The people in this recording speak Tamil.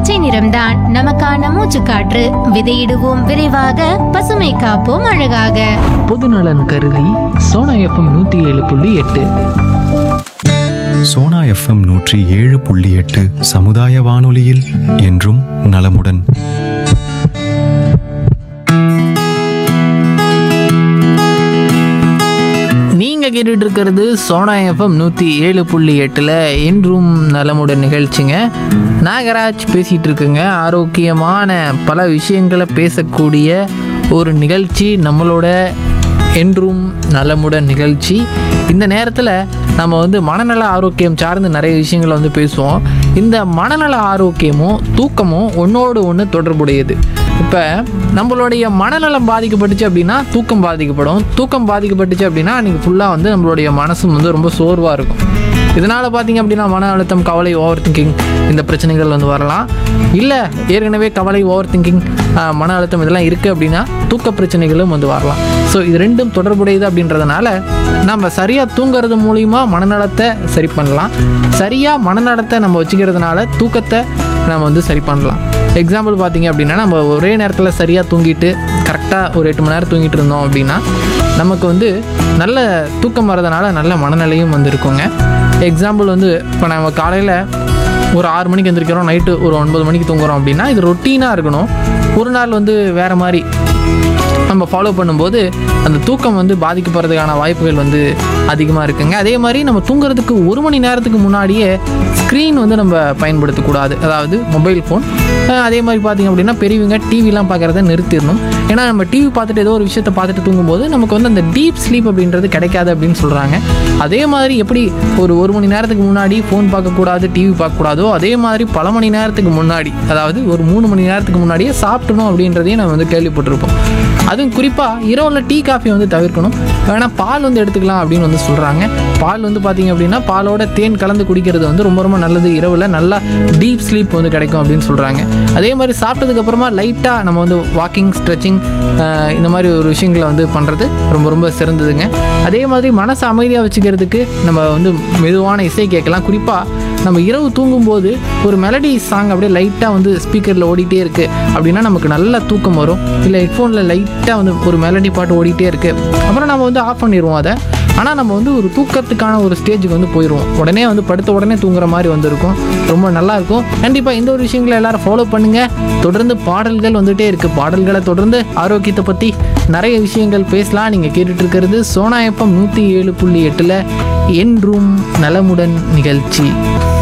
பச்சை நிறம்தான் நமக்கான மூச்சுக்காற்று விதையிடுவோம் விரைவாக பசுமை காப்போம் அழகாக பொதுநலன் கருதி சோனா எஃப்எம் நூற்றி ஏழு புள்ளி எட்டு சோனா எஃப்எம் நூற்றி ஏழு புள்ளி எட்டு சமுதாய வானொலியில் என்றும் நலமுடன் நீங்கள் கேட்டுட்டு இருக்கிறது சோனா எஃப்எம் நூற்றி ஏழு புள்ளி எட்டில் என்றும் நலமுடன் நிகழ்ச்சிங்க நாகராஜ் பேசிகிட்டு இருக்குங்க ஆரோக்கியமான பல விஷயங்களை பேசக்கூடிய ஒரு நிகழ்ச்சி நம்மளோட என்றும் நலமுடன் நிகழ்ச்சி இந்த நேரத்தில் நம்ம வந்து மனநல ஆரோக்கியம் சார்ந்து நிறைய விஷயங்களை வந்து பேசுவோம் இந்த மனநல ஆரோக்கியமும் தூக்கமும் ஒன்றோடு ஒன்று தொடர்புடையது இப்போ நம்மளுடைய மனநலம் பாதிக்கப்பட்டுச்சு அப்படின்னா தூக்கம் பாதிக்கப்படும் தூக்கம் பாதிக்கப்பட்டுச்சு அப்படின்னா அன்றைக்கி ஃபுல்லாக வந்து நம்மளுடைய மனசும் வந்து ரொம்ப சோர்வாக இருக்கும் இதனால் பார்த்தீங்க அப்படின்னா மன அழுத்தம் கவலை ஓவர் திங்கிங் இந்த பிரச்சனைகள் வந்து வரலாம் இல்லை ஏற்கனவே கவலை ஓவர் திங்கிங் மன அழுத்தம் இதெல்லாம் இருக்குது அப்படின்னா தூக்க பிரச்சனைகளும் வந்து வரலாம் ஸோ இது ரெண்டும் தொடர்புடையது அப்படின்றதுனால நம்ம சரியாக தூங்குறது மூலிமா மனநலத்தை சரி பண்ணலாம் சரியாக மனநலத்தை நம்ம வச்சுக்கிறதுனால தூக்கத்தை நம்ம வந்து சரி பண்ணலாம் எக்ஸாம்பிள் பார்த்தீங்க அப்படின்னா நம்ம ஒரே நேரத்தில் சரியாக தூங்கிட்டு கரெக்டாக ஒரு எட்டு மணி நேரம் தூங்கிட்டு இருந்தோம் அப்படின்னா நமக்கு வந்து நல்ல தூக்கம் வரதுனால நல்ல மனநிலையும் வந்து இருக்குங்க எக்ஸாம்பிள் வந்து இப்போ நம்ம காலையில் ஒரு ஆறு மணிக்கு எந்திரிக்கிறோம் நைட்டு ஒரு ஒன்பது மணிக்கு தூங்குறோம் அப்படின்னா இது ரொட்டீனாக இருக்கணும் ஒரு நாள் வந்து வேறு மாதிரி நம்ம ஃபாலோ பண்ணும்போது அந்த தூக்கம் வந்து பாதிக்கப்படுறதுக்கான வாய்ப்புகள் வந்து அதிகமாக இருக்குங்க அதே மாதிரி நம்ம தூங்குறதுக்கு ஒரு மணி நேரத்துக்கு முன்னாடியே ஸ்க்ரீன் வந்து நம்ம பயன்படுத்தக்கூடாது அதாவது மொபைல் ஃபோன் அதே மாதிரி பார்த்திங்க அப்படின்னா பெரியவங்க டிவிலாம் பார்க்குறத நிறுத்திடணும் ஏன்னா நம்ம டிவி பார்த்துட்டு ஏதோ ஒரு விஷயத்தை பார்த்துட்டு தூங்கும்போது நமக்கு வந்து அந்த டீப் ஸ்லீப் அப்படின்றது கிடைக்காது அப்படின்னு சொல்கிறாங்க அதே மாதிரி எப்படி ஒரு ஒரு மணி நேரத்துக்கு முன்னாடி ஃபோன் பார்க்கக்கூடாது டிவி பார்க்கக்கூடாதோ அதே மாதிரி பல மணி நேரத்துக்கு முன்னாடி அதாவது ஒரு மூணு மணி நேரத்துக்கு முன்னாடியே சாப்பிடணும் அப்படின்றதையும் நம்ம வந்து கேள்விப்பட்டிருப்போம் அதுவும் குறிப்பாக இரவில் டீ காஃபி வந்து தவிர்க்கணும் வேணால் பால் வந்து எடுத்துக்கலாம் அப்படின்னு வந்து சொல்கிறாங்க பால் வந்து பார்த்தீங்க அப்படின்னா பாலோட தேன் கலந்து குடிக்கிறது வந்து ரொம்ப ரொம்ப நல்லது இரவில் நல்லா டீப் ஸ்லீப் வந்து கிடைக்கும் அப்படின்னு சொல்கிறாங்க அதே மாதிரி சாப்பிட்டதுக்கப்புறமா லைட்டாக நம்ம வந்து வாக்கிங் ஸ்ட்ரெச்சிங் இந்த மாதிரி ஒரு விஷயங்களை வந்து பண்ணுறது ரொம்ப ரொம்ப சிறந்ததுங்க அதே மாதிரி மனசை அமைதியாக வச்சுக்கிறதுக்கு நம்ம வந்து மெதுவான இசை கேட்கலாம் குறிப்பாக நம்ம இரவு தூங்கும்போது ஒரு மெலடி சாங் அப்படியே லைட்டாக வந்து ஸ்பீக்கரில் ஓடிட்டே இருக்குது அப்படின்னா நமக்கு நல்ல தூக்கம் வரும் இல்லை ஹெட்ஃபோனில் லைட்டாக வந்து ஒரு மெலடி பாட்டு ஓடிட்டே இருக்குது அப்புறம் நம்ம வந்து ஆஃப் பண்ணிடுவோம் அதை ஆனால் நம்ம வந்து ஒரு தூக்கத்துக்கான ஒரு ஸ்டேஜுக்கு வந்து போயிடுவோம் உடனே வந்து படுத்த உடனே தூங்குற மாதிரி வந்திருக்கும் ரொம்ப நல்லா இருக்கும் கண்டிப்பாக இந்த ஒரு விஷயங்களை எல்லாரும் ஃபாலோ பண்ணுங்கள் தொடர்ந்து பாடல்கள் வந்துகிட்டே இருக்குது பாடல்களை தொடர்ந்து ஆரோக்கியத்தை பற்றி நிறைய விஷயங்கள் பேசலாம் நீங்கள் கேட்டுட்டு இருக்கிறது சோனா எஃப்எம் நூற்றி ஏழு புள்ளி எட்டில் என்றும் நலமுடன் நிகழ்ச்சி